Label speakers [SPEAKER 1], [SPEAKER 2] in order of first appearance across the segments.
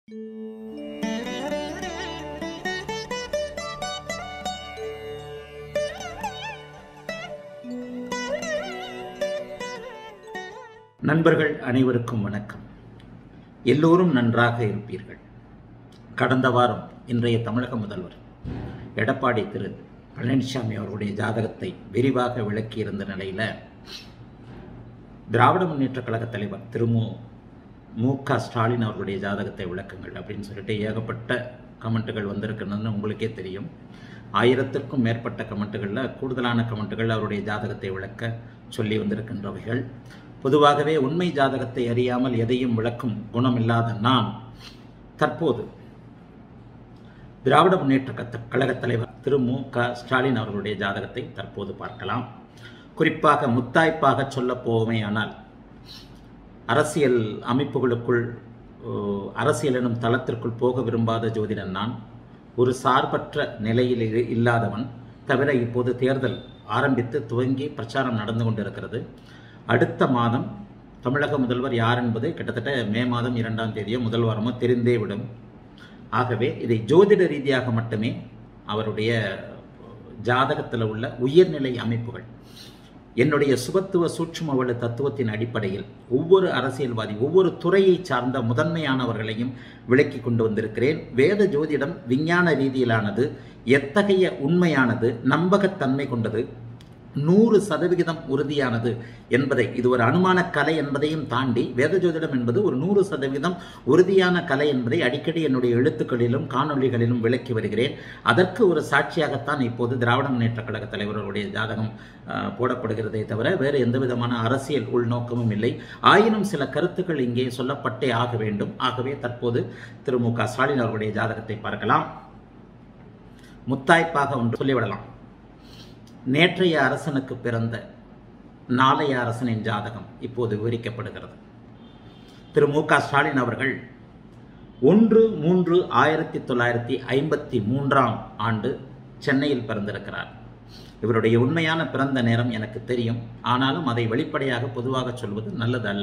[SPEAKER 1] நண்பர்கள் அனைவருக்கும் வணக்கம் எல்லோரும் நன்றாக இருப்பீர்கள் கடந்த வாரம் இன்றைய தமிழக முதல்வர் எடப்பாடி திரு பழனிசாமி அவருடைய ஜாதகத்தை விரிவாக விளக்கியிருந்த நிலையில் திராவிட முன்னேற்ற கழக தலைவர் திரு மு மு க ஸ்டாலின் அவர்களுடைய ஜாதகத்தை விளக்குங்கள் அப்படின்னு சொல்லிட்டு ஏகப்பட்ட கமெண்ட்டுகள் வந்திருக்கிறதுன்னு உங்களுக்கே தெரியும் ஆயிரத்திற்கும் மேற்பட்ட கமெண்ட்டுகளில் கூடுதலான கமெண்ட்டுகள் அவருடைய ஜாதகத்தை விளக்க சொல்லி வந்திருக்கின்றவைகள் பொதுவாகவே உண்மை ஜாதகத்தை அறியாமல் எதையும் விளக்கும் குணமில்லாத நான் தற்போது திராவிட முன்னேற்ற கத்த கழக தலைவர் திரு மு க ஸ்டாலின் அவர்களுடைய ஜாதகத்தை தற்போது பார்க்கலாம் குறிப்பாக முத்தாய்ப்பாக சொல்ல போவேயானால் அரசியல் அமைப்புகளுக்குள் அரசியல் எனும் தளத்திற்குள் போக விரும்பாத ஜோதிடன் நான் ஒரு சார்பற்ற நிலையில் இல்லாதவன் தவிர இப்போது தேர்தல் ஆரம்பித்து துவங்கி பிரச்சாரம் நடந்து கொண்டிருக்கிறது அடுத்த மாதம் தமிழக முதல்வர் யார் என்பது கிட்டத்தட்ட மே மாதம் இரண்டாம் தேதியோ முதல் வாரமோ தெரிந்தே விடும் ஆகவே இதை ஜோதிட ரீதியாக மட்டுமே அவருடைய ஜாதகத்தில் உள்ள உயர்நிலை அமைப்புகள் என்னுடைய சுபத்துவ சூட்சுமவள தத்துவத்தின் அடிப்படையில் ஒவ்வொரு அரசியல்வாதி ஒவ்வொரு துறையை சார்ந்த முதன்மையானவர்களையும் விளக்கி கொண்டு வந்திருக்கிறேன் வேத ஜோதிடம் விஞ்ஞான ரீதியிலானது எத்தகைய உண்மையானது நம்பகத்தன்மை கொண்டது நூறு சதவிகிதம் உறுதியானது என்பதை இது ஒரு அனுமான கலை என்பதையும் தாண்டி வேத ஜோதிடம் என்பது ஒரு நூறு சதவீதம் உறுதியான கலை என்பதை அடிக்கடி என்னுடைய எழுத்துக்களிலும் காணொலிகளிலும் விளக்கி வருகிறேன் அதற்கு ஒரு சாட்சியாகத்தான் இப்போது திராவிட முன்னேற்ற கழக தலைவர்களுடைய ஜாதகம் போடப்படுகிறதே தவிர வேறு எந்த விதமான அரசியல் உள்நோக்கமும் இல்லை ஆயினும் சில கருத்துக்கள் இங்கே சொல்லப்பட்டே ஆக வேண்டும் ஆகவே தற்போது திரு மு க ஸ்டாலின் அவர்களுடைய ஜாதகத்தை பார்க்கலாம் முத்தாய்ப்பாக ஒன்று சொல்லிவிடலாம் நேற்றைய அரசனுக்கு பிறந்த நாளைய அரசனின் ஜாதகம் இப்போது விவரிக்கப்படுகிறது திரு மு க ஸ்டாலின் அவர்கள் ஒன்று மூன்று ஆயிரத்தி தொள்ளாயிரத்தி ஐம்பத்தி மூன்றாம் ஆண்டு சென்னையில் பிறந்திருக்கிறார் இவருடைய உண்மையான பிறந்த நேரம் எனக்கு தெரியும் ஆனாலும் அதை வெளிப்படையாக பொதுவாக சொல்வது நல்லது அல்ல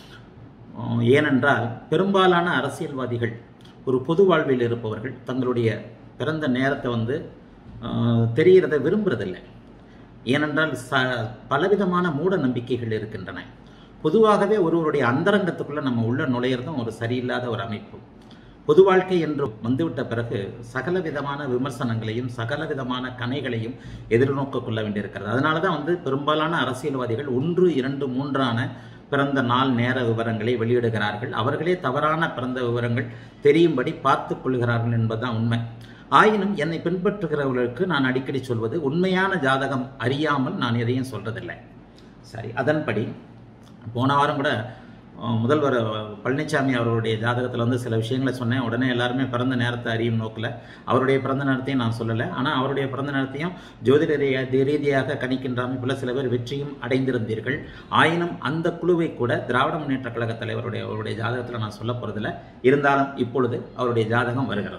[SPEAKER 1] ஏனென்றால் பெரும்பாலான அரசியல்வாதிகள் ஒரு பொது வாழ்வில் இருப்பவர்கள் தங்களுடைய பிறந்த நேரத்தை வந்து தெரிகிறத விரும்புறதில்லை ஏனென்றால் ச பலவிதமான மூட நம்பிக்கைகள் இருக்கின்றன பொதுவாகவே ஒருவருடைய அந்தரங்கத்துக்குள்ளே நம்ம உள்ள நுழையிறதும் ஒரு சரியில்லாத ஒரு அமைப்பு பொது வாழ்க்கை என்று வந்துவிட்ட பிறகு சகல விதமான விமர்சனங்களையும் சகல விதமான கணைகளையும் எதிர்நோக்க கொள்ள வேண்டியிருக்கிறது அதனால தான் வந்து பெரும்பாலான அரசியல்வாதிகள் ஒன்று இரண்டு மூன்றான பிறந்த நாள் நேர விவரங்களை வெளியிடுகிறார்கள் அவர்களே தவறான பிறந்த விவரங்கள் தெரியும்படி பார்த்து கொள்கிறார்கள் என்பதுதான் உண்மை ஆயினும் என்னை பின்பற்றுகிறவர்களுக்கு நான் அடிக்கடி சொல்வது உண்மையான ஜாதகம் அறியாமல் நான் எதையும் சொல்றதில்லை சரி அதன்படி போன வாரம் கூட முதல்வர் பழனிசாமி அவருடைய ஜாதகத்தில் வந்து சில விஷயங்களை சொன்னேன் உடனே எல்லாருமே பிறந்த நேரத்தை அறியும் நோக்கில் அவருடைய பிறந்த நேரத்தையும் நான் சொல்லலை ஆனால் அவருடைய பிறந்த நேரத்தையும் ஜோதிட ரீதியாக கணிக்கின்ற அமைப்பில் சில பேர் வெற்றியும் அடைந்திருந்தீர்கள் ஆயினும் அந்த குழுவை கூட திராவிட முன்னேற்ற கழக தலைவருடைய அவருடைய ஜாதகத்தில் நான் சொல்ல போகிறதில்ல இருந்தாலும் இப்பொழுது அவருடைய ஜாதகம் வருகிறது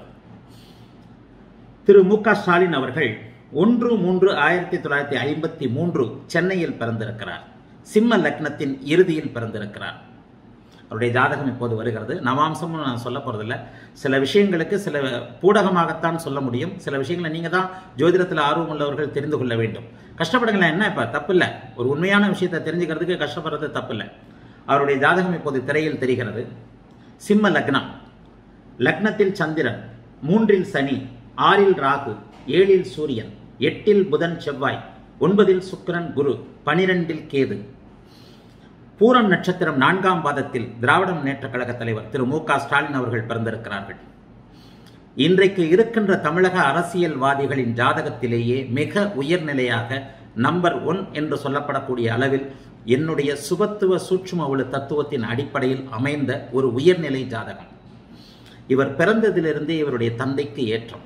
[SPEAKER 1] திரு மு க ஸ்டாலின் அவர்கள் ஒன்று மூன்று ஆயிரத்தி தொள்ளாயிரத்தி ஐம்பத்தி மூன்று சென்னையில் பிறந்திருக்கிறார் சிம்ம லக்னத்தின் இறுதியில் பிறந்திருக்கிறார் அவருடைய ஜாதகம் இப்போது வருகிறது நவாம்சமும் நான் சொல்ல போகிறதில்ல சில விஷயங்களுக்கு சில பூடகமாகத்தான் சொல்ல முடியும் சில விஷயங்களை நீங்கள் தான் ஜோதிடத்தில் ஆர்வம் உள்ளவர்கள் தெரிந்து கொள்ள வேண்டும் கஷ்டப்படுங்களேன் என்ன இப்போ தப்பு இல்லை ஒரு உண்மையான விஷயத்தை தெரிஞ்சுக்கிறதுக்கு கஷ்டப்படுறது தப்பு இல்லை அவருடைய ஜாதகம் இப்போது திரையில் தெரிகிறது சிம்ம லக்னம் லக்னத்தில் சந்திரன் மூன்றில் சனி ஆறில் ராகு ஏழில் சூரியன் எட்டில் புதன் செவ்வாய் ஒன்பதில் சுக்கிரன் குரு பனிரெண்டில் கேது பூரம் நட்சத்திரம் நான்காம் பாதத்தில் திராவிட முன்னேற்ற கழக தலைவர் திரு மு க ஸ்டாலின் அவர்கள் பிறந்திருக்கிறார்கள் இன்றைக்கு இருக்கின்ற தமிழக அரசியல்வாதிகளின் ஜாதகத்திலேயே மிக உயர்நிலையாக நம்பர் ஒன் என்று சொல்லப்படக்கூடிய அளவில் என்னுடைய சுபத்துவ சூட்சும ஒளி தத்துவத்தின் அடிப்படையில் அமைந்த ஒரு உயர்நிலை ஜாதகம் இவர் பிறந்ததிலிருந்தே இவருடைய தந்தைக்கு ஏற்றம்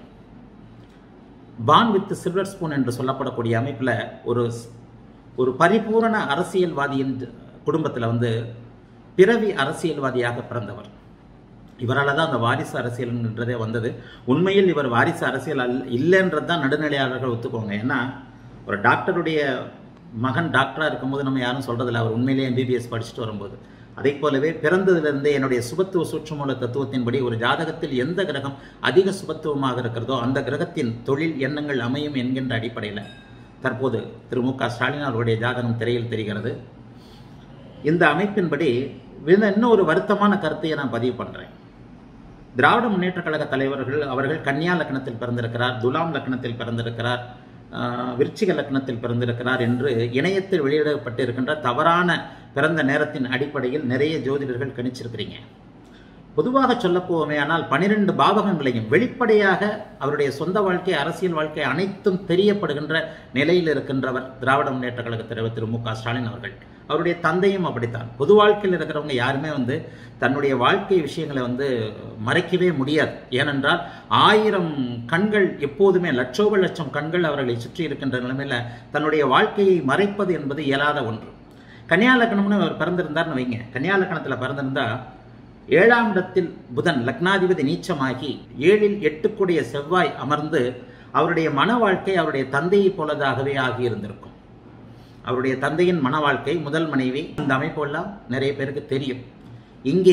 [SPEAKER 1] பான் வித் சில்வர் ஸ்பூன் என்று சொல்லப்படக்கூடிய அமைப்பில் ஒரு ஒரு பரிபூரண அரசியல்வாதியின் குடும்பத்தில் வந்து பிறவி அரசியல்வாதியாக பிறந்தவர் இவரால் தான் அந்த வாரிசு அரசியல்ன்றதே வந்தது உண்மையில் இவர் வாரிசு அரசியல் அல் இல்லைன்றது தான் நடுநிலையாளர்கள் ஒத்துக்கோங்க ஏன்னா ஒரு டாக்டருடைய மகன் டாக்டராக இருக்கும்போது நம்ம யாரும் சொல்கிறதில்ல அவர் உண்மையிலேயே எம்பிபிஎஸ் படிச்சுட்டு வரும்போது அதே போலவே பிறந்ததிலிருந்தே என்னுடைய சுபத்துவ சூட்சுமூல தத்துவத்தின்படி ஒரு ஜாதகத்தில் எந்த கிரகம் அதிக சுபத்துவமாக இருக்கிறதோ அந்த கிரகத்தின் தொழில் எண்ணங்கள் அமையும் என்கின்ற அடிப்படையில் தற்போது திரு மு க ஸ்டாலின் அவருடைய ஜாதகம் திரையில் தெரிகிறது இந்த அமைப்பின்படி இன்னும் ஒரு வருத்தமான கருத்தையை நான் பதிவு பண்ணுறேன் திராவிட முன்னேற்ற கழக தலைவர்கள் அவர்கள் கன்னியா லக்னத்தில் பிறந்திருக்கிறார் துலாம் லக்னத்தில் பிறந்திருக்கிறார் விருச்சிக லக்னத்தில் பிறந்திருக்கிறார் என்று இணையத்தில் வெளியிடப்பட்டிருக்கின்ற தவறான பிறந்த நேரத்தின் அடிப்படையில் நிறைய ஜோதிடர்கள் கணிச்சிருக்கிறீங்க பொதுவாக சொல்லப்போமே ஆனால் பனிரெண்டு பாவகங்களையும் வெளிப்படையாக அவருடைய சொந்த வாழ்க்கை அரசியல் வாழ்க்கை அனைத்தும் தெரியப்படுகின்ற நிலையில் இருக்கின்றவர் திராவிட முன்னேற்ற கழக தலைவர் திரு மு க ஸ்டாலின் அவர்கள் அவருடைய தந்தையும் அப்படித்தான் பொது வாழ்க்கையில் இருக்கிறவங்க யாருமே வந்து தன்னுடைய வாழ்க்கை விஷயங்களை வந்து மறைக்கவே முடியாது ஏனென்றால் ஆயிரம் கண்கள் எப்போதுமே லட்சோப லட்சம் கண்கள் அவர்களை சுற்றி இருக்கின்ற நிலைமையில தன்னுடைய வாழ்க்கையை மறைப்பது என்பது இயலாத ஒன்று கன்னியா லக்னம்னு அவர் பிறந்திருந்தார்னு வைங்க கன்னியா லக்னத்தில் பிறந்திருந்தா ஏழாம் இடத்தில் புதன் லக்னாதிபதி நீச்சமாகி ஏழில் எட்டுக்குடைய செவ்வாய் அமர்ந்து அவருடைய மன வாழ்க்கை அவருடைய தந்தையை போலதாகவே ஆகியிருந்திருக்கும் அவருடைய தந்தையின் மன வாழ்க்கை முதல் மனைவி இந்த அமைப்பெல்லாம் நிறைய பேருக்கு தெரியும் இங்கே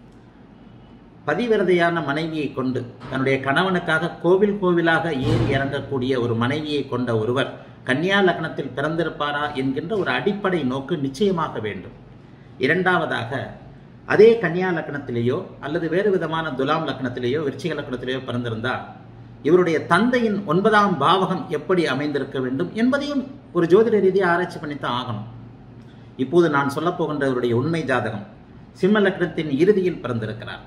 [SPEAKER 1] பதிவிரதையான மனைவியை கொண்டு தன்னுடைய கணவனுக்காக கோவில் கோவிலாக ஏறி இறங்கக்கூடிய ஒரு மனைவியை கொண்ட ஒருவர் கன்னியா லக்னத்தில் பிறந்திருப்பாரா என்கின்ற ஒரு அடிப்படை நோக்கு நிச்சயமாக வேண்டும் இரண்டாவதாக அதே கன்னியா லக்னத்திலேயோ அல்லது வேறு விதமான துலாம் லக்னத்திலேயோ விருச்சிக லக்னத்திலேயோ பிறந்திருந்தா இவருடைய தந்தையின் ஒன்பதாம் பாவகம் எப்படி அமைந்திருக்க வேண்டும் என்பதையும் ஒரு ஜோதிட ரீதியாக ஆராய்ச்சி பண்ணித்தான் ஆகணும் இப்போது நான் சொல்ல போகின்ற இவருடைய உண்மை ஜாதகம் சிம்ம லக்னத்தின் இறுதியில் பிறந்திருக்கிறார்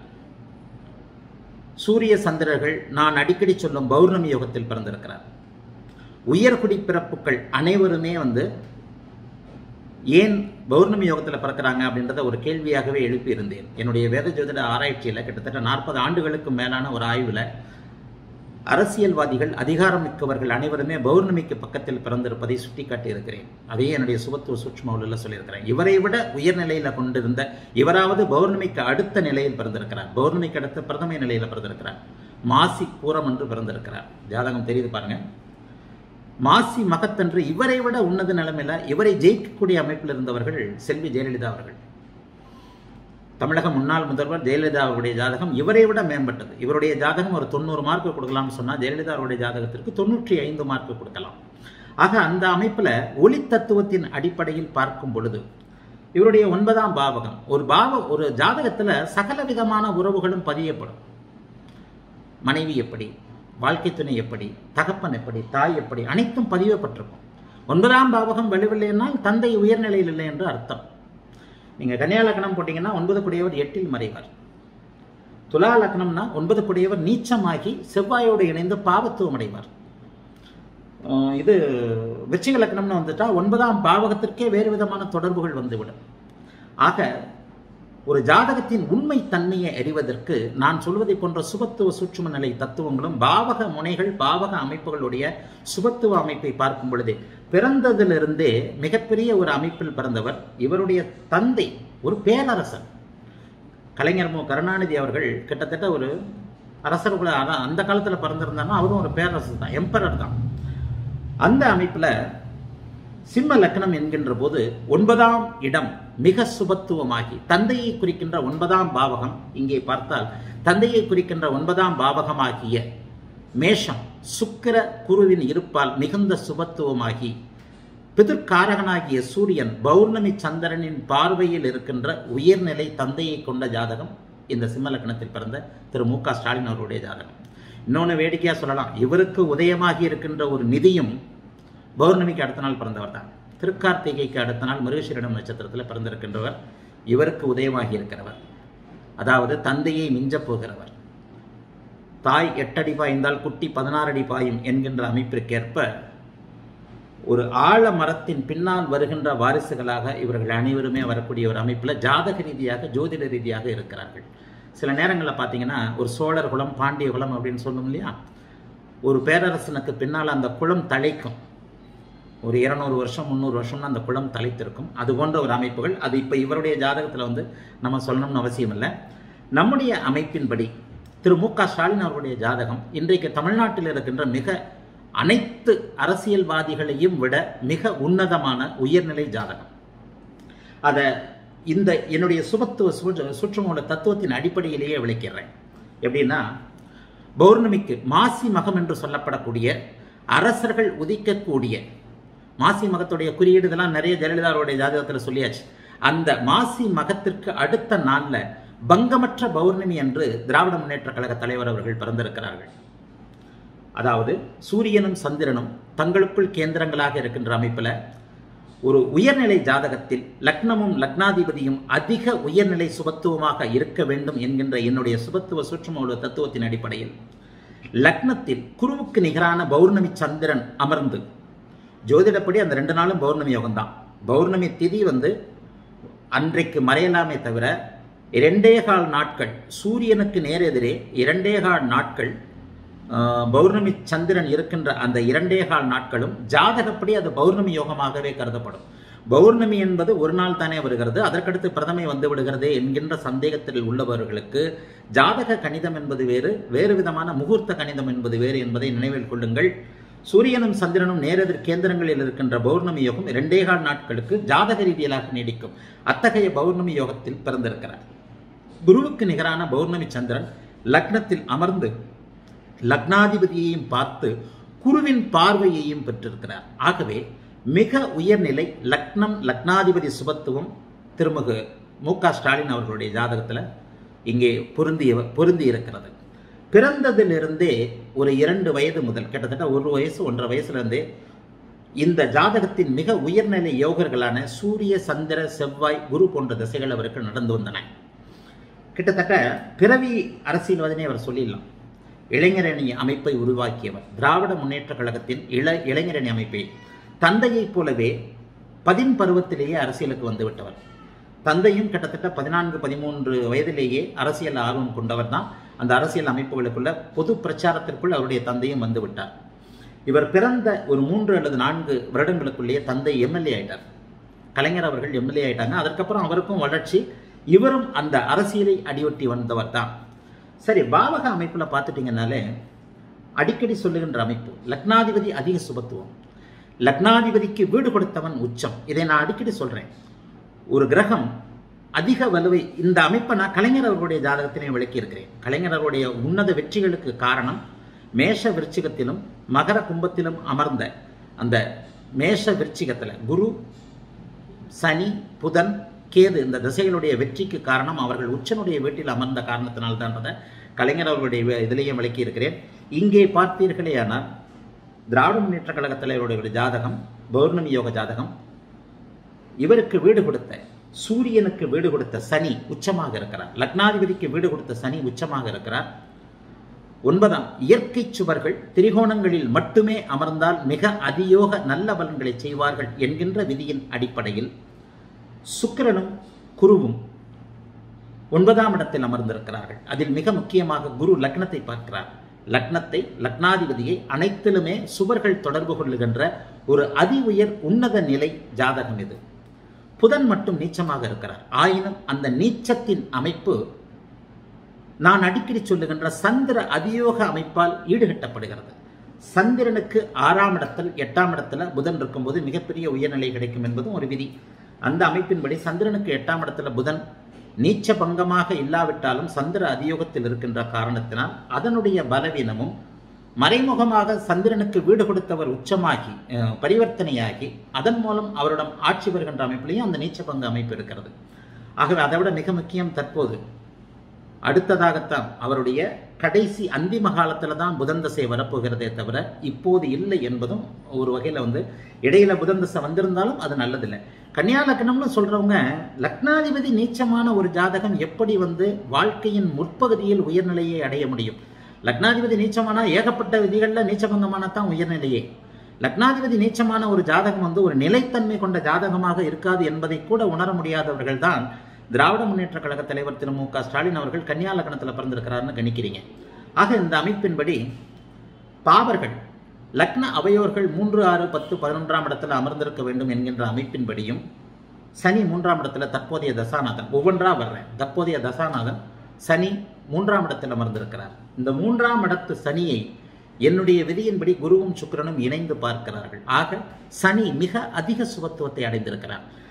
[SPEAKER 1] சூரிய சந்திரர்கள் நான் அடிக்கடி சொல்லும் பௌர்ணமி யோகத்தில் பிறந்திருக்கிறார் உயர்குடி பிறப்புகள் அனைவருமே வந்து ஏன் பௌர்ணமி யோகத்தில் பிறக்கிறாங்க அப்படின்றத ஒரு கேள்வியாகவே எழுப்பியிருந்தேன் என்னுடைய வேத ஜோதிட ஆராய்ச்சியில் கிட்டத்தட்ட நாற்பது ஆண்டுகளுக்கு மேலான ஒரு ஆய்வில் அரசியல்வாதிகள் அதிகாரமிக்கவர்கள் அனைவருமே பௌர்ணமிக்கு பக்கத்தில் பிறந்திருப்பதை சுட்டிக்காட்டியிருக்கிறேன் அதையே என்னுடைய சுபத்துவ சூட்சமவுல சொல்லியிருக்கிறேன் இவரை விட உயர்நிலையில் கொண்டிருந்த இவராவது பௌர்ணமிக்கு அடுத்த நிலையில் பிறந்திருக்கிறார் பௌர்ணமிக்கு அடுத்த பிரதம நிலையில் பிறந்திருக்கிறார் மாசி பூரம் என்று பிறந்திருக்கிறார் ஜாதகம் தெரியுது பாருங்க மாசி மகத்தன்று இவரை விட உன்னத நிலைமையில இவரை ஜெயிக்கக்கூடிய அமைப்பில் இருந்தவர்கள் செல்வி ஜெயலலிதா அவர்கள் தமிழக முன்னாள் முதல்வர் ஜெயலலிதா அவருடைய ஜாதகம் இவரை விட மேம்பட்டது இவருடைய ஜாதகம் ஒரு தொண்ணூறு மார்க் கொடுக்கலாம்னு சொன்னால் ஜெயலலிதா அவருடைய ஜாதகத்திற்கு தொண்ணூற்றி ஐந்து மார்க் கொடுக்கலாம் ஆக அந்த அமைப்பில் ஒளி தத்துவத்தின் அடிப்படையில் பார்க்கும் பொழுது இவருடைய ஒன்பதாம் பாவகம் ஒரு பாவ ஒரு ஜாதகத்தில் சகல விதமான உறவுகளும் பதியப்படும் மனைவி எப்படி வாழ்க்கை துணை எப்படி தகப்பன் எப்படி தாய் எப்படி அனைத்தும் பதியப்பட்டிருக்கும் ஒன்பதாம் பாவகம் வலுவில்லைன்னால் தந்தை உயர்நிலையில் இல்லை என்று அர்த்தம் நீங்கள் கன்னியா லக்னம் போட்டிங்கன்னா ஒன்பது குடியவர் எட்டில் மறைவார் துலா லக்னம்னா ஒன்பது குடியவர் நீச்சமாகி செவ்வாயோடு இணைந்து பாவத்துவம் அடைவார் இது விருச்சிக லக்னம்னு வந்துட்டா ஒன்பதாம் பாவகத்திற்கே வேறு விதமான தொடர்புகள் வந்துவிடும் ஆக ஒரு ஜாதகத்தின் உண்மை தன்மையை அறிவதற்கு நான் சொல்வதை போன்ற சுபத்துவ சூட்சும நிலை தத்துவங்களும் பாவக முனைகள் பாவக அமைப்புகளுடைய சுபத்துவ அமைப்பை பார்க்கும் பொழுதே பிறந்ததிலிருந்தே மிகப்பெரிய ஒரு அமைப்பில் பிறந்தவர் இவருடைய தந்தை ஒரு பேரரசர் கலைஞர் மு கருணாநிதி அவர்கள் கிட்டத்தட்ட ஒரு அரசர் கூட அதான் அந்த காலத்தில் பிறந்திருந்தாலும் அவரும் ஒரு பேரரசர் தான் எம்பரர் தான் அந்த அமைப்பில் சிம்ம லக்னம் என்கின்ற போது ஒன்பதாம் இடம் மிக சுபத்துவமாகி தந்தையை குறிக்கின்ற ஒன்பதாம் பாவகம் இங்கே பார்த்தால் தந்தையை குறிக்கின்ற ஒன்பதாம் பாவகமாகிய மேஷம் சுக்கிர குருவின் இருப்பால் மிகுந்த சுபத்துவமாகி பிதிர்காரகனாகிய சூரியன் பௌர்ணமி சந்திரனின் பார்வையில் இருக்கின்ற உயர்நிலை தந்தையை கொண்ட ஜாதகம் இந்த சிம்ம லக்னத்தில் பிறந்த திரு மு க ஸ்டாலின் அவருடைய ஜாதகம் இன்னொன்று வேடிக்கையாக சொல்லலாம் இவருக்கு உதயமாகி இருக்கின்ற ஒரு நிதியும் பௌர்ணமிக்கு அடுத்த நாள் பிறந்தவர் தான் திருக்கார்த்திகைக்கு அடுத்த நாள் மிருகசீரிடம் நட்சத்திரத்தில் பிறந்திருக்கின்றவர் இவருக்கு உதயமாகி இருக்கிறவர் அதாவது தந்தையை மிஞ்சப் போகிறவர் தாய் எட்டடி பாய்ந்தால் குட்டி பதினாறு அடி பாயும் என்கின்ற அமைப்பிற்கேற்ப ஒரு ஆழ மரத்தின் பின்னால் வருகின்ற வாரிசுகளாக இவர்கள் அனைவருமே வரக்கூடிய ஒரு அமைப்பில் ஜாதக ரீதியாக ஜோதிட ரீதியாக இருக்கிறார்கள் சில நேரங்களில் பார்த்தீங்கன்னா ஒரு சோழர் குலம் பாண்டிய குலம் அப்படின்னு சொல்லும் இல்லையா ஒரு பேரரசனுக்கு பின்னால் அந்த குளம் தழைக்கும் ஒரு இருநூறு வருஷம் முந்நூறு வருஷம்னா அந்த குளம் தலைத்திருக்கும் அது போன்ற ஒரு அமைப்புகள் அது இப்போ இவருடைய ஜாதகத்தில் வந்து நம்ம சொல்லணும்னு அவசியம் இல்லை நம்முடைய அமைப்பின்படி திரு மு க ஸ்டாலின் அவருடைய ஜாதகம் இன்றைக்கு தமிழ்நாட்டில் இருக்கின்ற மிக அனைத்து அரசியல்வாதிகளையும் விட மிக உன்னதமான உயர்நிலை ஜாதகம் அதை இந்த என்னுடைய சுபத்துவ சுற்று- சுற்றுமூல தத்துவத்தின் அடிப்படையிலேயே விளக்கிறேன் எப்படின்னா பௌர்ணமிக்கு மாசி மகம் என்று சொல்லப்படக்கூடிய அரசர்கள் உதிக்கக்கூடிய மாசி மகத்துடைய குறியீடு இதெல்லாம் நிறைய ஜெயலலிதாவுடைய ஜாதகத்தில் சொல்லியாச்சு அந்த மாசி மகத்திற்கு அடுத்த நாள்ல பங்கமற்ற பௌர்ணமி என்று திராவிட முன்னேற்ற கழக தலைவர் அவர்கள் பிறந்திருக்கிறார்கள் அதாவது சூரியனும் சந்திரனும் தங்களுக்குள் கேந்திரங்களாக இருக்கின்ற அமைப்பில் ஒரு உயர்நிலை ஜாதகத்தில் லக்னமும் லக்னாதிபதியும் அதிக உயர்நிலை சுபத்துவமாக இருக்க வேண்டும் என்கின்ற என்னுடைய சுபத்துவ சூட்சும தத்துவத்தின் அடிப்படையில் லக்னத்தில் குருவுக்கு நிகரான பௌர்ணமி சந்திரன் அமர்ந்து ஜோதிடப்படி அந்த ரெண்டு நாளும் பௌர்ணமி யோகம்தான் பௌர்ணமி திதி வந்து அன்றைக்கு மறையலாமே தவிர இரண்டே கால் நாட்கள் சூரியனுக்கு நேரெதிரே இரண்டே கால் நாட்கள் ஆஹ், பௌர்ணமி சந்திரன் இருக்கின்ற அந்த இரண்டே கால் நாட்களும் ஜாதகப்படி அது பௌர்ணமி யோகமாகவே கருதப்படும் பௌர்ணமி என்பது ஒரு நாள் தானே வருகிறது அதற்கடுத்து பிரதமை வந்து விடுகிறது என்கின்ற சந்தேகத்தில் உள்ளவர்களுக்கு ஜாதக கணிதம் என்பது வேறு வேறு விதமான முகூர்த்த கணிதம் என்பது வேறு என்பதை நினைவில் கொள்ளுங்கள் சூரியனும் சந்திரனும் நேரெதிர் கேந்திரங்களில் இருக்கின்ற பௌர்ணமி யோகம் இரண்டே கால் நாட்களுக்கு ஜாதக ரீதியிலாக நீடிக்கும் அத்தகைய பௌர்ணமி யோகத்தில் பிறந்திருக்கிறார் குருவுக்கு நிகரான பௌர்ணமி சந்திரன் லக்னத்தில் அமர்ந்து லக்னாதிபதியையும் பார்த்து குருவின் பார்வையையும் பெற்றிருக்கிறார் ஆகவே மிக உயர்நிலை லக்னம் லக்னாதிபதி சுபத்துவம் திருமுக மு க ஸ்டாலின் அவர்களுடைய ஜாதகத்தில் இங்கே பொருந்திய பொருந்தி இருக்கிறது பிறந்ததிலிருந்தே ஒரு இரண்டு வயது முதல் கிட்டத்தட்ட ஒரு வயசு ஒன்றரை வயசுலேருந்தே இந்த ஜாதகத்தின் மிக உயர்நிலை யோகர்களான சூரிய சந்திர செவ்வாய் குரு போன்ற திசைகள் அவருக்கு நடந்து வந்தன கிட்டத்தட்ட பிறவி அரசியல்வாதினே அவர் சொல்லிடலாம் இளைஞரணி அமைப்பை உருவாக்கியவர் திராவிட முன்னேற்ற கழகத்தின் இள இளைஞரணி அமைப்பை தந்தையைப் போலவே பதின் பருவத்திலேயே அரசியலுக்கு வந்துவிட்டவர் தந்தையும் கிட்டத்தட்ட பதினான்கு பதிமூன்று வயதிலேயே அரசியல் ஆர்வம் கொண்டவர் தான் அந்த அரசியல் அமைப்புகளுக்குள்ள பொது பிரச்சாரத்திற்குள் அவருடைய தந்தையும் வந்து விட்டார் இவர் பிறந்த ஒரு மூன்று அல்லது நான்கு வருடங்களுக்குள்ளேயே தந்தை எம்எல்ஏ ஆயிட்டார் கலைஞர் அவர்கள் எம்எல்ஏ ஆயிட்டாங்க அதற்கப்புறம் அவருக்கும் வளர்ச்சி இவரும் அந்த அரசியலை அடியொட்டி வந்தவர் தான் சரி பாவக அமைப்புல பார்த்துட்டீங்கன்னாலே அடிக்கடி சொல்லுகின்ற அமைப்பு லக்னாதிபதி அதிக சுபத்துவம் லக்னாதிபதிக்கு வீடு கொடுத்தவன் உச்சம் இதை நான் அடிக்கடி சொல்றேன் ஒரு கிரகம் அதிக வலுவை இந்த அமைப்பை நான் கலைஞர் அவர்களுடைய ஜாதகத்திலே விளக்கி இருக்கிறேன் கலைஞர் அவருடைய உன்னத வெற்றிகளுக்கு காரணம் மேஷ விருச்சிகத்திலும் மகர கும்பத்திலும் அமர்ந்த அந்த மேஷ விருச்சிகத்தில் குரு சனி புதன் கேது இந்த திசைகளுடைய வெற்றிக்கு காரணம் அவர்கள் உச்சனுடைய வீட்டில் அமர்ந்த காரணத்தினால்தான்றதை கலைஞர் அவர்களுடைய வே- இதிலேயே விளக்கி இருக்கிறேன் இங்கே பார்த்தீர்களே ஆனால் திராவிட முன்னேற்ற கழக தலைவருடைய ஜாதகம் பௌர்ணமி யோக ஜாதகம் இவருக்கு வீடு கொடுத்த சூரியனுக்கு வீடு கொடுத்த சனி உச்சமாக இருக்கிறார் லக்னாதிபதிக்கு வீடு கொடுத்த சனி உச்சமாக இருக்கிறார் ஒன்பதாம் இயற்கை சுவர்கள் திரிகோணங்களில் மட்டுமே அமர்ந்தால் மிக அதியோக நல்ல பலன்களை செய்வார்கள் என்கின்ற விதியின் அடிப்படையில் சுக்கிரனும் குருவும் ஒன்பதாம் இடத்தில் அமர்ந்திருக்கிறார்கள் அதில் மிக முக்கியமாக குரு லக்னத்தை பார்க்கிறார் லக்னத்தை லக்னாதிபதியை அனைத்திலுமே சுவர்கள் தொடர்பு கொள்ளுகின்ற ஒரு அதி உயர் உன்னத நிலை ஜாதகம் இது புதன் மட்டும் நீச்சமாக இருக்கிறார் ஆயினும் அந்த நீச்சத்தின் அமைப்பு நான் அடிக்கடி சொல்லுகின்ற சந்திர அதியோக அமைப்பால் ஈடுகட்டப்படுகிறது சந்திரனுக்கு ஆறாம் இடத்தில் எட்டாம் இடத்துல புதன் இருக்கும்போது மிகப்பெரிய உயர்நிலை கிடைக்கும் என்பதும் ஒரு விதி அந்த அமைப்பின்படி சந்திரனுக்கு எட்டாம் இடத்துல புதன் நீச்ச பங்கமாக இல்லாவிட்டாலும் சந்திர அதியோகத்தில் இருக்கின்ற காரணத்தினால் அதனுடைய பலவீனமும் மறைமுகமாக சந்திரனுக்கு வீடு கொடுத்தவர் உச்சமாகி அஹ், பரிவர்த்தனையாகி அதன் மூலம் அவரிடம் ஆட்சி வருகின்ற அமைப்பிலையும் அந்த நீச்ச பங்கு அமைப்பு இருக்கிறது ஆகவே அதை விட மிக முக்கியம் தற்போது அடுத்ததாகத்தான் அவருடைய கடைசி அந்திம காலத்துல தான் புதன் தசை வரப்போகிறதே தவிர இப்போது இல்லை என்பதும் ஒரு வகையில வந்து இடையில புதன் தசை வந்திருந்தாலும் அது நல்லதில்லை கன்னியா லக்னம்னு சொல்றவங்க லக்னாதிபதி நீச்சமான ஒரு ஜாதகம் எப்படி வந்து வாழ்க்கையின் முற்பகுதியில் உயர்நிலையை அடைய முடியும் லக்னாதிபதி நீச்சமானா ஏகப்பட்ட விதிகளில் நீச்சபங்கமான தான் உயர்நிலையே லக்னாதிபதி நீச்சமான ஒரு ஜாதகம் வந்து ஒரு நிலைத்தன்மை கொண்ட ஜாதகமாக இருக்காது என்பதை கூட உணர முடியாதவர்கள் தான் திராவிட முன்னேற்ற கழக தலைவர் திரு மு க ஸ்டாலின் அவர்கள் கன்னியா லக்னத்தில் பிறந்திருக்கிறாருன்னு கணிக்கிறீங்க ஆக இந்த அமைப்பின்படி பாவர்கள் லக்ன அவையோர்கள் மூன்று ஆறு பத்து பதினொன்றாம் இடத்துல அமர்ந்திருக்க வேண்டும் என்கின்ற அமைப்பின்படியும் சனி மூன்றாம் இடத்துல தற்போதைய தசாநாதன் ஒவ்வொன்றா வர்றேன் தற்போதைய தசாநாதன் சனி மூன்றாம் இடத்தில் அமர்ந்திருக்கிறார் இந்த மூன்றாம் இடத்து சனியை என்னுடைய விதியின்படி குருவும் சுக்கிரனும் இணைந்து பார்க்கிறார்கள் ஆக சனி மிக அதிக சுபத்துவத்தை அடைந்திருக்கிறார்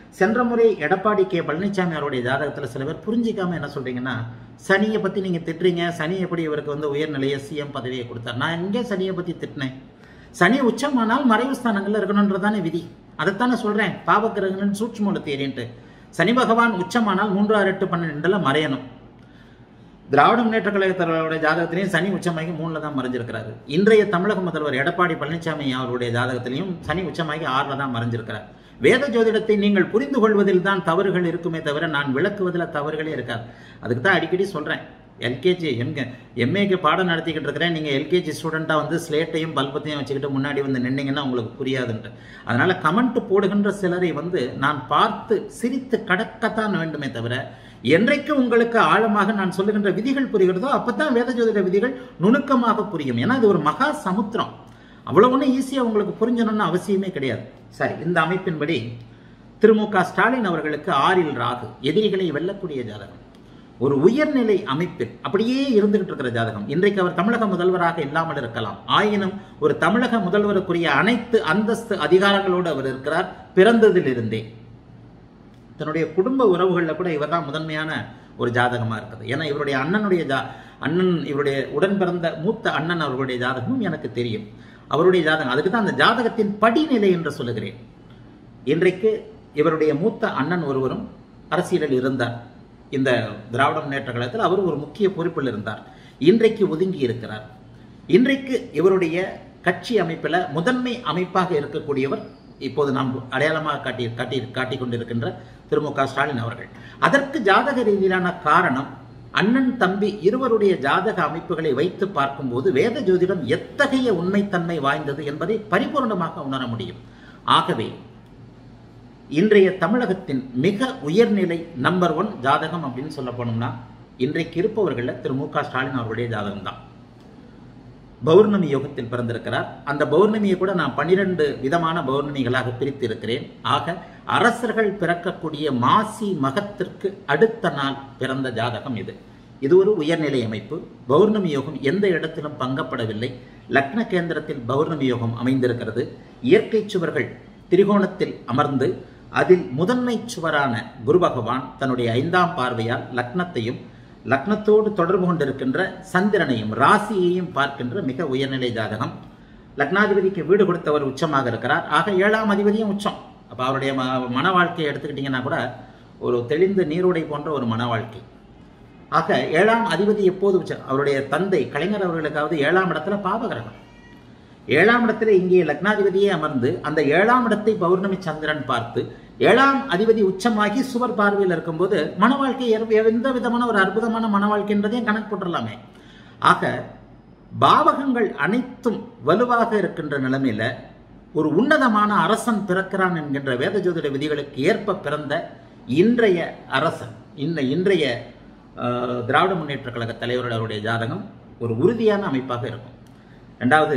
[SPEAKER 1] சென்ற முறை எடப்பாடி கே பழனிசாமி அவருடைய ஜாதகத்தில் சில பேர் புரிஞ்சிக்காம என்ன சொல்றீங்கன்னா சனியை பத்தி நீங்க திட்டுறீங்க சனி எப்படி இவருக்கு வந்து உயர்நிலைய சிஎம் பதவியை கொடுத்தார் நான் எங்கே சனியை பத்தி திட்டினேன் சனி உச்சமானால் மறைவு ஸ்தானங்கள்ல இருக்கணுன்றதானே விதி அதைத்தானே சொல்றேன் பாவக்கிரகணன் சூட்சுமூல தேரின்ட்டு சனி பகவான் உச்சமானால் மூன்று ஆறு எட்டு பன்னெண்டுல மறையணும் திராவிட முன்னேற்ற கழகத்தோட ஜாதகத்திலையும் சனி உச்சமாகி மூணுல தான் மறைஞ்சிருக்கிறாரு இன்றைய தமிழக முதல்வர் எடப்பாடி பழனிசாமி அவருடைய ஜாதகத்திலையும் சனி உச்சமாகி ஆறுல தான் மறைஞ்சிருக்கிறார் வேத ஜோதிடத்தை நீங்கள் புரிந்து கொள்வதில் தான் தவறுகள் இருக்குமே தவிர நான் விளக்குவதில் தவறுகளே இருக்காது அதுக்கு தான் அடிக்கடி சொல்றேன் எல்கேஜி எங்க எம்ஏக்கு பாடம் நடத்திக்கிட்டு இருக்கிறேன் நீங்கள் எல்கேஜி ஸ்டூடெண்ட்டாக வந்து ஸ்லேட்டையும் பல்பத்தையும் வச்சுக்கிட்டு முன்னாடி வந்து நின்னீங்கன்னா உங்களுக்கு புரியாதுன்ட்டு அதனால கமெண்ட் போடுகின்ற சிலரை வந்து நான் பார்த்து சிரித்து கடக்கத்தான் வேண்டுமே தவிர என்றைக்கு உங்களுக்கு ஆழமாக நான் சொல்லுகின்ற விதிகள் புரிகிறதோ அப்பதான் வேத ஜோதிட விதிகள் நுணுக்கமாக புரியும் ஏன்னா இது ஒரு மகா சமுத்திரம் அவ்வளவு ஒன்றும் ஈஸியாக உங்களுக்கு புரிஞ்சணும்னு அவசியமே கிடையாது சரி இந்த அமைப்பின்படி திரு மு க ஸ்டாலின் அவர்களுக்கு ஆறில் ராகு எதிரிகளை வெல்லக்கூடிய ஜாதகம் ஒரு உயர்நிலை அமைப்பில் அப்படியே இருந்துகிட்டு இருக்கிற ஜாதகம் இன்றைக்கு அவர் தமிழக முதல்வராக இல்லாமல் இருக்கலாம் ஆயினும் ஒரு தமிழக முதல்வருக்குரிய அனைத்து அந்தஸ்து அதிகாரங்களோடு அவர் இருக்கிறார் பிறந்ததிலிருந்தே தன்னுடைய குடும்ப உறவுகளில் கூட இவர் தான் முதன்மையான ஒரு ஜாதகமாக இருக்குது ஏன்னா இவருடைய அண்ணனுடைய ஜா அண்ணன் இவருடைய உடன் பிறந்த மூத்த அண்ணன் அவர்களுடைய ஜாதகமும் எனக்கு தெரியும் அவருடைய ஜாதகம் அதுக்கு தான் அந்த ஜாதகத்தின் படிநிலை என்று சொல்லுகிறேன் இன்றைக்கு இவருடைய மூத்த அண்ணன் ஒருவரும் அரசியலில் இருந்தார் இந்த திராவிட முன்னேற்ற கழகத்தில் அவர் ஒரு முக்கிய பொறுப்பில் இருந்தார் இன்றைக்கு ஒதுங்கி இருக்கிறார் இன்றைக்கு இவருடைய கட்சி அமைப்பில் முதன்மை அமைப்பாக இருக்கக்கூடியவர் இப்போது நாம் அடையாளமாக காட்டி காட்டி காட்டிக் கொண்டிருக்கின்ற திரு மு க ஸ்டாலின் அவர்கள் அதற்கு ஜாதக ரீதியிலான காரணம் அண்ணன் தம்பி இருவருடைய ஜாதக அமைப்புகளை வைத்து பார்க்கும்போது வேத ஜோதிடம் எத்தகைய உண்மைத்தன்மை வாய்ந்தது என்பதை பரிபூர்ணமாக உணர முடியும் ஆகவே இன்றைய தமிழகத்தின் மிக உயர்நிலை நம்பர் ஒன் ஜாதகம் அப்படின்னு சொல்ல போனோம்னா இன்றைக்கு இருப்பவர்களில் திரு மு க ஸ்டாலின் அவருடைய ஜாதகம் தான் பௌர்ணமி யோகத்தில் பிறந்திருக்கிறார் அந்த பௌர்ணமியை கூட நான் பன்னிரண்டு விதமான பௌர்ணமிகளாக பிரித்து இருக்கிறேன் ஆக அரசர்கள் பிறக்கக்கூடிய மாசி மகத்திற்கு அடுத்த நாள் பிறந்த ஜாதகம் இது இது ஒரு உயர்நிலை அமைப்பு பௌர்ணமி யோகம் எந்த இடத்திலும் பங்கப்படவில்லை லக்ன கேந்திரத்தில் பௌர்ணமி யோகம் அமைந்திருக்கிறது இயற்கை சுவர்கள் திரிகோணத்தில் அமர்ந்து அதில் முதன்மை சுவரான குரு பகவான் தன்னுடைய ஐந்தாம் பார்வையால் லக்னத்தையும் லக்னத்தோடு தொடர்பு கொண்டிருக்கின்ற சந்திரனையும் ராசியையும் பார்க்கின்ற மிக உயர்நிலை ஜாதகம் லக்னாதிபதிக்கு வீடு கொடுத்தவர் உச்சமாக இருக்கிறார் ஆக ஏழாம் அதிபதியும் உச்சம் அப்போ அவருடைய ம மன வாழ்க்கையை எடுத்துக்கிட்டிங்கன்னா கூட ஒரு தெளிந்த நீரோடை போன்ற ஒரு மன வாழ்க்கை ஆக ஏழாம் அதிபதி எப்போது உச்சம் அவருடைய தந்தை கலைஞர் அவர்களுக்காவது ஏழாம் இடத்துல பாபகிரகம் ஏழாம் இடத்துல இங்கே லக்னாதிபதியே அமர்ந்து அந்த ஏழாம் இடத்தை பௌர்ணமி சந்திரன் பார்த்து ஏழாம் அதிபதி உச்சமாகி சுவர் பார்வையில் இருக்கும்போது மன வாழ்க்கை எந்த விதமான ஒரு அற்புதமான மன வாழ்க்கைன்றதையும் கணக்கு போட்டுடலாமே ஆக பாவகங்கள் அனைத்தும் வலுவாக இருக்கின்ற நிலைமையில ஒரு உன்னதமான அரசன் பிறக்கிறான் என்கின்ற வேத ஜோதிட விதிகளுக்கு ஏற்ப பிறந்த இன்றைய அரசன் இந்த இன்றைய திராவிட முன்னேற்ற கழக தலைவர்கள் அவருடைய ஜாதகம் ஒரு உறுதியான அமைப்பாக இருக்கும் ரெண்டாவது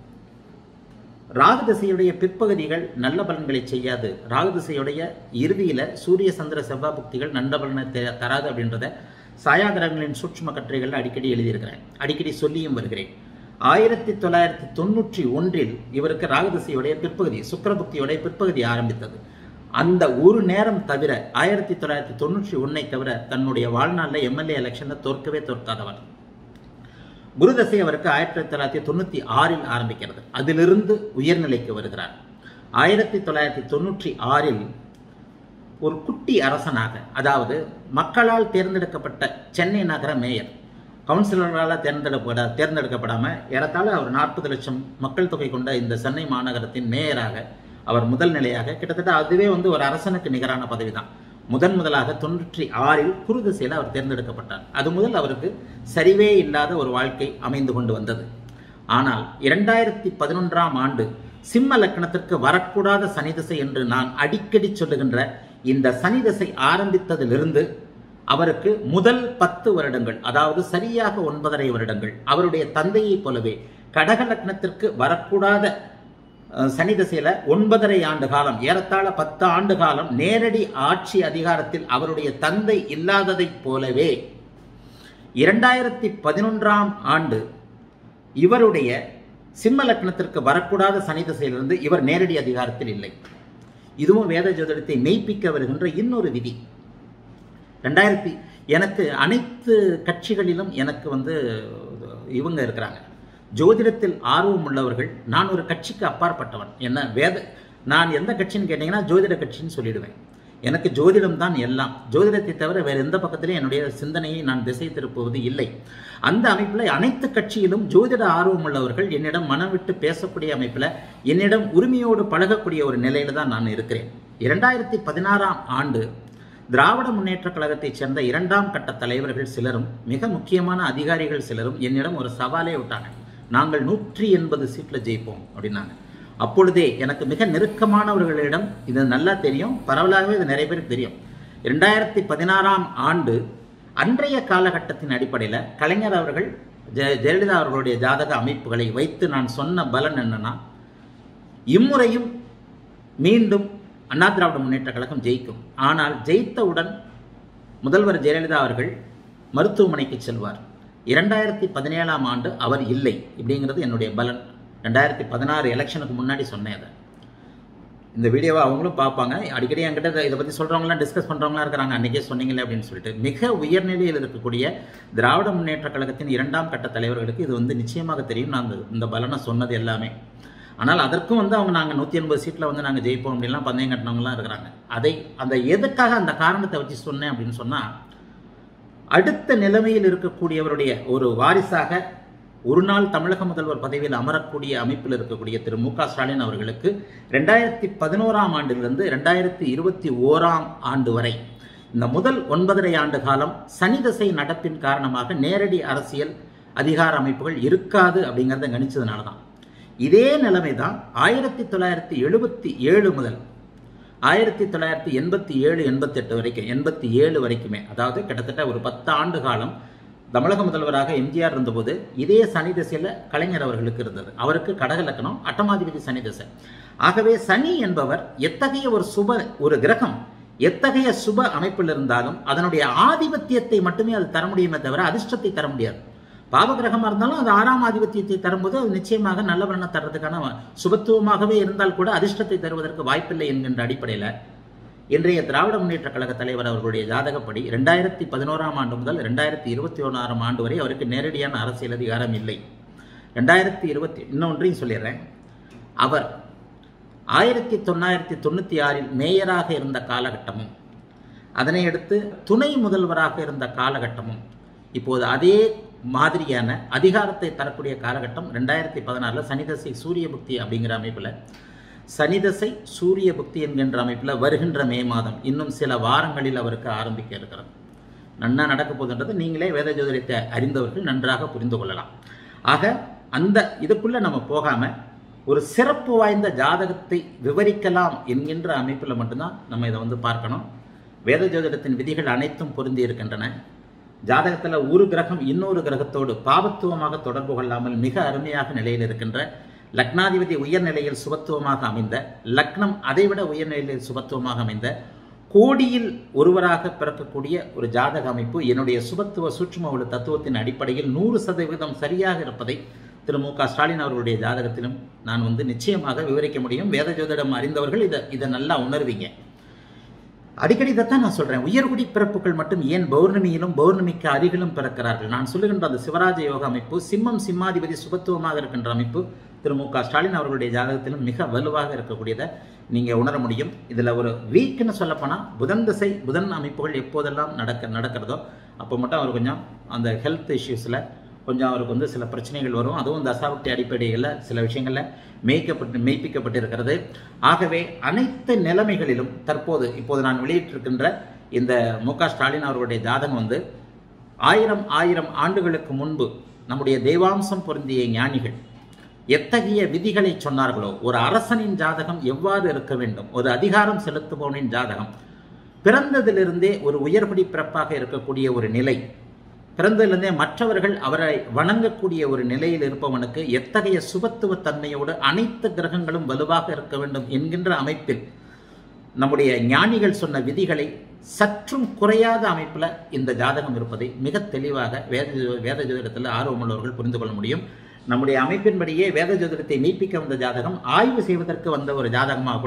[SPEAKER 1] ராகு திசையுடைய பிற்பகுதிகள் நல்ல பலன்களை செய்யாது ராகு திசையுடைய இறுதியில சூரிய சந்திர செவ்வாய் புக்திகள் நல்ல பலனை தராது அப்படின்றத சாயாகிரகங்களின் சூட்சும கட்டுரைகள் அடிக்கடி எழுதியிருக்கிறேன் அடிக்கடி சொல்லியும் வருகிறேன் ஆயிரத்தி தொள்ளாயிரத்தி தொண்ணூற்றி ஒன்றில் இவருக்கு ராகுதிசையுடைய பிற்பகுதி சுக்கரபுக்தியுடைய பிற்பகுதி ஆரம்பித்தது அந்த ஒரு நேரம் தவிர ஆயிரத்தி தொள்ளாயிரத்தி தொண்ணூற்றி ஒன்னை தவிர தன்னுடைய வாழ்நாளில் எம்எல்ஏ எலெக்ஷனில் தோற்கவே தோற்காதவர் குருதசை அவருக்கு ஆயிரத்தி தொள்ளாயிரத்தி தொண்ணூற்றி ஆறில் ஆரம்பிக்கிறது அதிலிருந்து உயர்நிலைக்கு வருகிறார் ஆயிரத்தி தொள்ளாயிரத்தி தொண்ணூற்றி ஆறில் ஒரு குட்டி அரசனாக அதாவது மக்களால் தேர்ந்தெடுக்கப்பட்ட சென்னை நகர மேயர் கவுன்சிலர்களால் தேர்ந்தெடுக்கப்பட தேர்ந்தெடுக்கப்படாமல் ஏறத்தாழ அவர் நாற்பது லட்சம் மக்கள் தொகை கொண்ட இந்த சென்னை மாநகரத்தின் மேயராக அவர் முதல் நிலையாக கிட்டத்தட்ட அதுவே வந்து ஒரு அரசனுக்கு நிகரான பதவி தான் முதன் முதலாக தொண்ணூற்றி ஆறில் குருதிசையில் அவர் தேர்ந்தெடுக்கப்பட்டார் அது முதல் அவருக்கு சரிவே இல்லாத ஒரு வாழ்க்கை அமைந்து கொண்டு வந்தது ஆனால் இரண்டாயிரத்தி பதினொன்றாம் ஆண்டு சிம்ம லக்கணத்திற்கு வரக்கூடாத சனி திசை என்று நான் அடிக்கடி சொல்லுகின்ற இந்த சனி திசை ஆரம்பித்ததிலிருந்து அவருக்கு முதல் பத்து வருடங்கள் அதாவது சரியாக ஒன்பதரை வருடங்கள் அவருடைய தந்தையைப் போலவே கடக லக்னத்திற்கு வரக்கூடாத சனி திசையில ஒன்பதரை ஆண்டு காலம் ஏறத்தாழ பத்து ஆண்டு காலம் நேரடி ஆட்சி அதிகாரத்தில் அவருடைய தந்தை இல்லாததைப் போலவே இரண்டாயிரத்தி பதினொன்றாம் ஆண்டு இவருடைய சிம்ம லக்னத்திற்கு வரக்கூடாத சனி திசையிலிருந்து இவர் நேரடி அதிகாரத்தில் இல்லை இதுவும் வேத ஜோதிடத்தை மெய்ப்பிக்க வருகின்ற இன்னொரு விதி ரெண்டாயிரத்தி எனக்கு அனைத்து கட்சிகளிலும் எனக்கு வந்து இவங்க இருக்கிறாங்க ஜோதிடத்தில் ஆர்வம் உள்ளவர்கள் நான் ஒரு கட்சிக்கு அப்பாற்பட்டவன் என்ன வேத நான் எந்த கட்சின்னு கேட்டிங்கன்னா ஜோதிட கட்சின்னு சொல்லிடுவேன் எனக்கு ஜோதிடம் தான் எல்லாம் ஜோதிடத்தை தவிர வேறு எந்த பக்கத்திலும் என்னுடைய சிந்தனையை நான் திசை திருப்புவது இல்லை அந்த அமைப்பில் அனைத்து கட்சியிலும் ஜோதிட ஆர்வம் உள்ளவர்கள் என்னிடம் மனம் விட்டு பேசக்கூடிய அமைப்பில் என்னிடம் உரிமையோடு பழகக்கூடிய ஒரு நிலையில தான் நான் இருக்கிறேன் இரண்டாயிரத்தி பதினாறாம் ஆண்டு திராவிட முன்னேற்ற கழகத்தைச் சேர்ந்த இரண்டாம் கட்ட தலைவர்கள் சிலரும் மிக முக்கியமான அதிகாரிகள் சிலரும் என்னிடம் ஒரு சவாலே விட்டாங்க நாங்கள் நூற்றி எண்பது சீட்டில் ஜெயிப்போம் அப்படின்னாங்க அப்பொழுதே எனக்கு மிக நெருக்கமானவர்களிடம் இது நல்லா தெரியும் பரவலாகவே இது நிறைய பேருக்கு தெரியும் இரண்டாயிரத்தி பதினாறாம் ஆண்டு அன்றைய காலகட்டத்தின் அடிப்படையில் கலைஞர் அவர்கள் ஜெ ஜெயலலிதா அவர்களுடைய ஜாதக அமைப்புகளை வைத்து நான் சொன்ன பலன் என்னன்னா இம்முறையும் மீண்டும் அண்ணா திராவிட முன்னேற்ற கழகம் ஜெயிக்கும் ஆனால் ஜெயித்தவுடன் முதல்வர் ஜெயலலிதா அவர்கள் மருத்துவமனைக்கு செல்வார் இரண்டாயிரத்தி பதினேழாம் ஆண்டு அவர் இல்லை இப்படிங்கிறது என்னுடைய பலன் ரெண்டாயிரத்தி பதினாறு எலெக்ஷனுக்கு முன்னாடி சொன்னேன் அதை இந்த வீடியோவை அவங்களும் பார்ப்பாங்க அடிக்கடி என்கிட்ட இதை- இதை பற்றி சொல்கிறவங்களாம் டிஸ்கஸ் பண்ணுறவங்களா இருக்கிறாங்க அன்றைக்கே சொன்னீங்களே அப்படின்னு சொல்லிட்டு மிக உயர்நிலையில் இருக்கக்கூடிய திராவிட முன்னேற்ற கழகத்தின் இரண்டாம் கட்ட தலைவர்களுக்கு இது வந்து நிச்சயமாக தெரியும் நான் இந்த- இந்த பலனை சொன்னது எல்லாமே ஆனால் அதற்கும் வந்து அவங்க நாங்கள் நூற்றி எண்பது சீட்டில் வந்து நாங்கள் ஜெயிப்போம் அப்படின்லாம் பந்தயம் கட்டினவங்களாம் இருக்கிறாங்க அதை அந்த எதுக்காக அந்த காரணத்தை வச்சு சொன்னேன் அப்படின்னு சொன்னால் அடுத்த நிலைமையில் இருக்கக்கூடியவருடைய ஒரு வாரிசாக ஒரு நாள் தமிழக முதல்வர் பதவியில் அமரக்கூடிய அமைப்பில் இருக்கக்கூடிய திரு மு க ஸ்டாலின் அவர்களுக்கு ரெண்டாயிரத்தி பதினோராம் ஆண்டிலிருந்து ரெண்டாயிரத்தி இருபத்தி ஓராம் ஆண்டு வரை இந்த முதல் ஒன்பதரை ஆண்டு காலம் சனி தசை நடப்பின் காரணமாக நேரடி அரசியல் அதிகார அமைப்புகள் இருக்காது அப்படிங்கிறத கணிச்சதுனால தான் இதே நிலைமை தான் ஆயிரத்தி தொள்ளாயிரத்தி எழுபத்தி ஏழு முதல் ஆயிரத்தி தொள்ளாயிரத்தி எண்பத்தி ஏழு எண்பத்தெட்டு வரைக்கும் எண்பத்தி ஏழு வரைக்குமே அதாவது கிட்டத்தட்ட ஒரு பத்து ஆண்டு காலம் தமிழக முதல்வராக எம்ஜிஆர் இருந்தபோது இதே சனி திசையில் கலைஞர் அவர்களுக்கு இருந்தது அவருக்கு கடக லக்கணம் அட்டமாதிபதி சனி திசை ஆகவே சனி என்பவர் எத்தகைய ஒரு சுப ஒரு கிரகம் எத்தகைய சுப அமைப்பில் இருந்தாலும் அதனுடைய ஆதிபத்தியத்தை மட்டுமே அது தர முடியுமே தவிர அதிர்ஷ்டத்தை தர முடியாது பாவகிரகமாக இருந்தாலும் அது ஆறாம் ஆதிபத்தியத்தை தரும்போது அது நிச்சயமாக நல்ல பலனை தர்றதுக்கான சுபத்துவமாகவே இருந்தால் கூட அதிர்ஷ்டத்தை தருவதற்கு வாய்ப்பில்லை என்கின்ற அடிப்படையில் இன்றைய திராவிட முன்னேற்ற கழக தலைவர் அவர்களுடைய ஜாதகப்படி ரெண்டாயிரத்தி பதினோராம் ஆண்டு முதல் ரெண்டாயிரத்தி இருபத்தி ஒன்றாம் ஆண்டு வரை அவருக்கு நேரடியான அரசியல் அதிகாரம் இல்லை ரெண்டாயிரத்தி இருபத்தி இன்னொன்றையும் சொல்லிடுறேன் அவர் ஆயிரத்தி தொள்ளாயிரத்தி தொண்ணூற்றி ஆறில் மேயராக இருந்த காலகட்டமும் அதனை அடுத்து துணை முதல்வராக இருந்த காலகட்டமும் இப்போது அதே மாதிரியான அதிகாரத்தை தரக்கூடிய காலகட்டம் ரெண்டாயிரத்தி பதினாறில் சனிதசை சூரிய புக்தி அப்படிங்கிற அமைப்பில் சனிதசை சூரிய புக்தி என்கின்ற அமைப்பில் வருகின்ற மே மாதம் இன்னும் சில வாரங்களில் அவருக்கு ஆரம்பிக்க இருக்கிறது நன்னா நடக்க போகுதுன்றது நீங்களே வேத ஜோதிடத்தை அறிந்தவர்கள் நன்றாக புரிந்து கொள்ளலாம் ஆக அந்த இதுக்குள்ள நம்ம போகாம ஒரு சிறப்பு வாய்ந்த ஜாதகத்தை விவரிக்கலாம் என்கின்ற அமைப்பில் மட்டும்தான் நம்ம இதை வந்து பார்க்கணும் வேத ஜோதிடத்தின் விதிகள் அனைத்தும் பொருந்தி இருக்கின்றன ஜாதகத்தில் ஒரு கிரகம் இன்னொரு கிரகத்தோடு பாவத்துவமாக தொடர்பு கொள்ளாமல் மிக அருமையாக நிலையில் இருக்கின்ற லக்னாதிபதி உயர்நிலையில் சுபத்துவமாக அமைந்த லக்னம் அதைவிட உயர்நிலையில் சுபத்துவமாக அமைந்த கோடியில் ஒருவராக பிறக்கக்கூடிய ஒரு ஜாதக அமைப்பு என்னுடைய சுபத்துவ சூட்சும ஒரு தத்துவத்தின் அடிப்படையில் நூறு சதவீதம் சரியாக இருப்பதை திரு மு க ஸ்டாலின் அவர்களுடைய ஜாதகத்திலும் நான் வந்து நிச்சயமாக விவரிக்க முடியும் வேத ஜோதிடம் அறிந்தவர்கள் இதை இதை நல்லா உணர்வீங்க அடிக்கடி இதைத்தான் நான் சொல்றேன் உயர்குடி பிறப்புகள் மட்டும் ஏன் பௌர்ணமியிலும் பௌர்ணமிக்கு அருகிலும் பிறக்கிறார்கள் நான் சொல்லுகின்ற அந்த சிவராஜ யோக அமைப்பு சிம்மம் சிம்மாதிபதி சுபத்துவமாக இருக்கின்ற அமைப்பு திரு மு க ஸ்டாலின் அவர்களுடைய ஜாதகத்திலும் மிக வலுவாக இருக்கக்கூடியதை நீங்க உணர முடியும் இதுல ஒரு வீக்னு சொல்லப்போனால் புதன் திசை புதன் அமைப்புகள் எப்போதெல்லாம் நடக்க நடக்கிறதோ அப்போ மட்டும் அவர் கொஞ்சம் அந்த ஹெல்த் இஷ்யூஸில் கொஞ்சம் அவருக்கு வந்து சில பிரச்சனைகள் வரும் அதுவும் தசாபக்தி அடிப்படையில் சில விஷயங்களில் மேய்க்கப்பட்டு மெய்ப்பிக்கப்பட்டிருக்கிறது ஆகவே அனைத்து நிலைமைகளிலும் தற்போது இப்போது நான் வெளியிட்டிருக்கின்ற இந்த மு க ஸ்டாலின் அவர்களுடைய ஜாதகம் வந்து ஆயிரம் ஆயிரம் ஆண்டுகளுக்கு முன்பு நம்முடைய தெய்வாம்சம் பொருந்திய ஞானிகள் எத்தகைய விதிகளை சொன்னார்களோ ஒரு அரசனின் ஜாதகம் எவ்வாறு இருக்க வேண்டும் ஒரு அதிகாரம் செலுத்துபவனின் ஜாதகம் பிறந்ததிலிருந்தே ஒரு உயர்படி பிறப்பாக இருக்கக்கூடிய ஒரு நிலை பிறந்ததிலிருந்தே மற்றவர்கள் அவரை வணங்கக்கூடிய ஒரு நிலையில் இருப்பவனுக்கு எத்தகைய சுபத்துவ தன்மையோடு அனைத்து கிரகங்களும் வலுவாக இருக்க வேண்டும் என்கின்ற அமைப்பில் நம்முடைய ஞானிகள் சொன்ன விதிகளை சற்றும் குறையாத அமைப்பில் இந்த ஜாதகம் இருப்பதை மிக தெளிவாக வேத ஜோ- வேத ஜோதிடத்தில் ஆர்வமுள்ளவர்கள் புரிந்து கொள்ள முடியும் நம்முடைய அமைப்பின்படியே வேத ஜோதிடத்தை மெய்ப்பிக்க வந்த ஜாதகம் ஆய்வு செய்வதற்கு வந்த ஒரு ஜாதகமாக கூட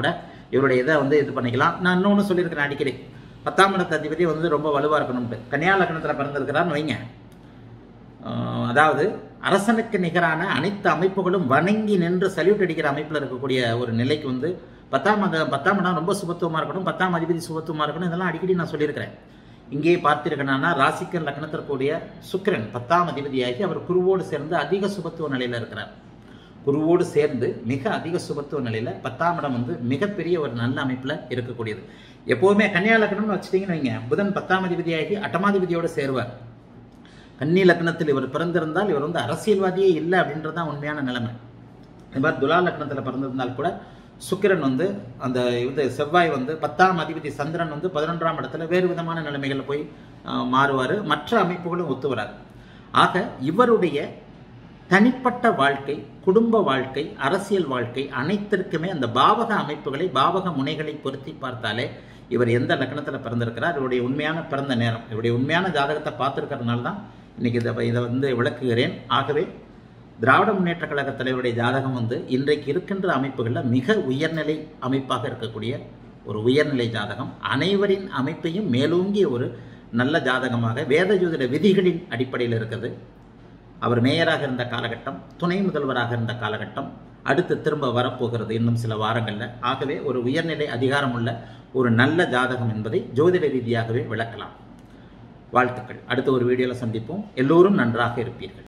[SPEAKER 1] இவருடைய இதை வந்து இது பண்ணிக்கலாம் நான் இன்னொன்று சொல்லியிருக்கிறேன் அடிக்கடி பத்தாம் இடத்து அதிபதி வந்து ரொம்ப வலுவாக இருக்கணும்ட்டு கன்னியா லக்னத்தில் பிறந்திருக்கிறான்னு வைங்க ஆஹ் அதாவது அரசனுக்கு நிகரான அனைத்து அமைப்புகளும் வணங்கி நின்று சல்யூட் அடிக்கிற அமைப்பில் இருக்கக்கூடிய ஒரு நிலைக்கு வந்து பத்தாம் மத பத்தாம் இடம் ரொம்ப சுபத்துவமாக இருக்கணும் பத்தாம் அதிபதி சுபத்துவமாக இருக்கணும் இதெல்லாம் அடிக்கடி நான் சொல்லியிருக்கிறேன் இங்கே பார்த்தீர்கள்னா ராசிக்கன் லக்னத்திற்குரிய சுக்கிரன் பத்தாம் அதிபதியாகி அவர் குருவோடு சேர்ந்து அதிக சுபத்துவ நிலையில் இருக்கிறார் குருவோடு சேர்ந்து மிக அதிக சுபத்துவ நிலையில் பத்தாம் இடம் வந்து மிகப்பெரிய ஒரு நல்ல அமைப்பில் இருக்கக்கூடியது எப்போவுமே கன்னியா லக்னம்னு வச்சுட்டீங்கன்னு வைங்க புதன் பத்தாம் அதிபதியாகி அட்டமாதிபதியோடு சேருவார் கன்னி லக்னத்தில் இவர் பிறந்திருந்தால் இவர் வந்து அரசியல்வாதியே இல்லை அப்படின்றது தான் உண்மையான நிலைமை இந்த மாதிரி துலா லக்னத்தில் பிறந்திருந்தால் கூட சுக்கிரன் வந்து அந்த இது செவ்வாய் வந்து பத்தாம் அதிபதி சந்திரன் வந்து பதினொன்றாம் இடத்துல வேறு விதமான நிலைமைகளில் போய் மாறுவார் மற்ற அமைப்புகளும் ஒத்து வராது ஆக இவருடைய தனிப்பட்ட வாழ்க்கை குடும்ப வாழ்க்கை அரசியல் வாழ்க்கை அனைத்திற்குமே அந்த பாவக அமைப்புகளை பாவக முனைகளை பொருத்தி பார்த்தாலே இவர் எந்த லக்னத்தில் பிறந்திருக்கிறார் இவருடைய உண்மையான பிறந்த நேரம் இவருடைய உண்மையான ஜாதகத்தை பார்த்துருக்கிறதுனால தான் இன்னைக்கு இதை இதை வந்து விளக்குகிறேன் ஆகவே திராவிட முன்னேற்ற கழக தலைவருடைய ஜாதகம் வந்து இன்றைக்கு இருக்கின்ற அமைப்புகளில் மிக உயர்நிலை அமைப்பாக இருக்கக்கூடிய ஒரு உயர்நிலை ஜாதகம் அனைவரின் அமைப்பையும் மேலோங்கிய ஒரு நல்ல ஜாதகமாக வேத ஜோதிட விதிகளின் அடிப்படையில் இருக்குது அவர் மேயராக இருந்த காலகட்டம் துணை முதல்வராக இருந்த காலகட்டம் அடுத்து திரும்ப வரப்போகிறது இன்னும் சில வாரங்களில் ஆகவே ஒரு உயர்நிலை அதிகாரம் உள்ள ஒரு நல்ல ஜாதகம் என்பதை ஜோதிட ரீதியாகவே விளக்கலாம் வாழ்த்துக்கள் அடுத்த ஒரு வீடியோவில் சந்திப்போம் எல்லோரும் நன்றாக இருப்பீர்கள்